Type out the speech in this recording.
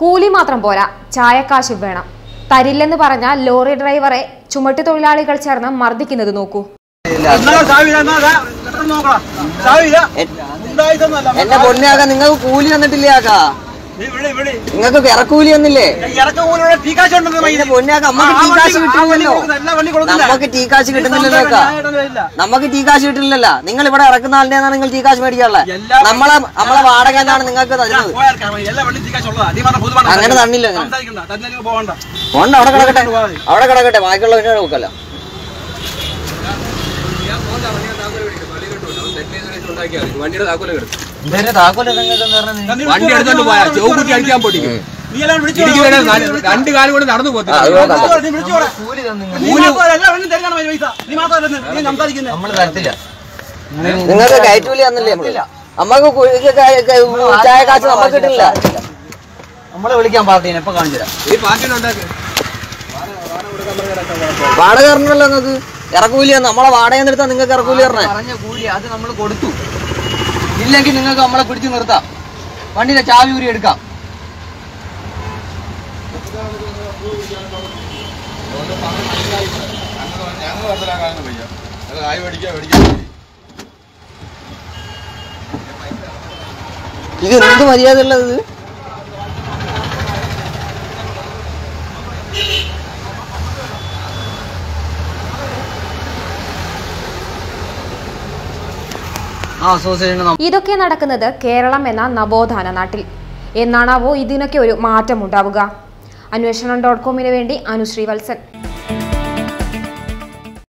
കൂലി മാത്രം പോരാ ചായക്കാശും വേണം തരില്ലെന്ന് പറഞ്ഞ ലോറി ഡ്രൈവറെ ചുമട്ടു തൊഴിലാളികൾ ചേർന്ന് മർദ്ദിക്കുന്നത് നോക്കൂ എന്റെ പൊന്നാക്ക നിങ്ങൾക്ക് കൂലി തന്നിട്ടില്ലേ ആക്കാ നിങ്ങൾക്ക് ഇറക്കൂലി തന്നില്ലേ എന്റെ പൊന്നാക്ക നമ്മക്ക് ടീ കാശ് കിട്ടുന്നില്ലല്ലോ നമുക്ക് ടീ കാശ് കിട്ടുന്നില്ലല്ലോ അക്ക നമുക്ക് ടീ കാശ് കിട്ടുന്നില്ലല്ലോ നിങ്ങൾ ഇവിടെ ഇറക്കുന്ന ആളുടെ നിങ്ങൾ ടീ കാശ് മേടിക്കാനുള്ളത് നമ്മളെ നമ്മളെ വാടക എന്നാണ് നിങ്ങൾക്ക് തരുന്നത് അങ്ങനെ തന്നില്ല അങ്ങനെ പോണ്ട അവിടെ കിടക്കട്ടെ അവിടെ കിടക്കട്ടെ ബാക്കിയുള്ളവരെ നോക്കല്ലോ വണ്ടിയുടെ താക്കോലെ കിടക്കും ഇതിന്റെ താക്കോല് നിങ്ങൾക്ക് എന്ന് പറഞ്ഞാൽ വണ്ടി എടുത്തോണ്ട് പോയാ ചോക്കുട്ടി അടിക്കാൻ പൊട്ടിക്കും ഇടിക്കുന്നതിനെ നാല്- രണ്ട് കാലം കൊണ്ട് നടന്നു ആ, പോകത്തില്ല അത് നോക്കാം കൂലി നമ്മള് തരത്തില്ല നിങ്ങൾക്ക് കയറ്റൂലി തന്നില്ലേ നമ്മള് നമ്മക്ക് കു- ഇത് ക- ക- ചായ കാശ് നമുക്ക് കിട്ടില്ല നമ്മളെ വിളിക്കാൻ പാർട്ടീനെ ഇപ്പൊ കാണിച്ചുതരാം ഈ പാർട്ടിനെ ഉണ്ടാക്കി വാടക തരണല്ലോ നിങ്ങൾക്ക് ഇറക്കൂലി നമ്മളെ വാടക എടുത്താൽ നിങ്ങൾക്ക് ഇറക്കൂലി തരണേ പറഞ്ഞ കൂലി അത് നമ്മൾ കൊടുത്തു ഇല്ലെങ്കിൽ നിങ്ങൾക്ക് നമ്മളെ പിടിച്ചു നിർത്താം വണ്ടിയുടെ ചാവി ഊരി എടുക്കാം ഇത് എന്ത് മര്യാദ ഉള്ളത് ആ അസോസിയേഷൻ ഇതൊക്കെ നടക്കുന്നത് കേരളം എന്ന നവോത്ഥാന നാട്ടിൽ എന്നാണാവോ ഇതിനൊക്കെ ഒരു മാറ്റം ഉണ്ടാവുക അന്വേഷണം ഡോട്ട് കോമിന് വേണ്ടി അനുശ്രീ വത്സൻ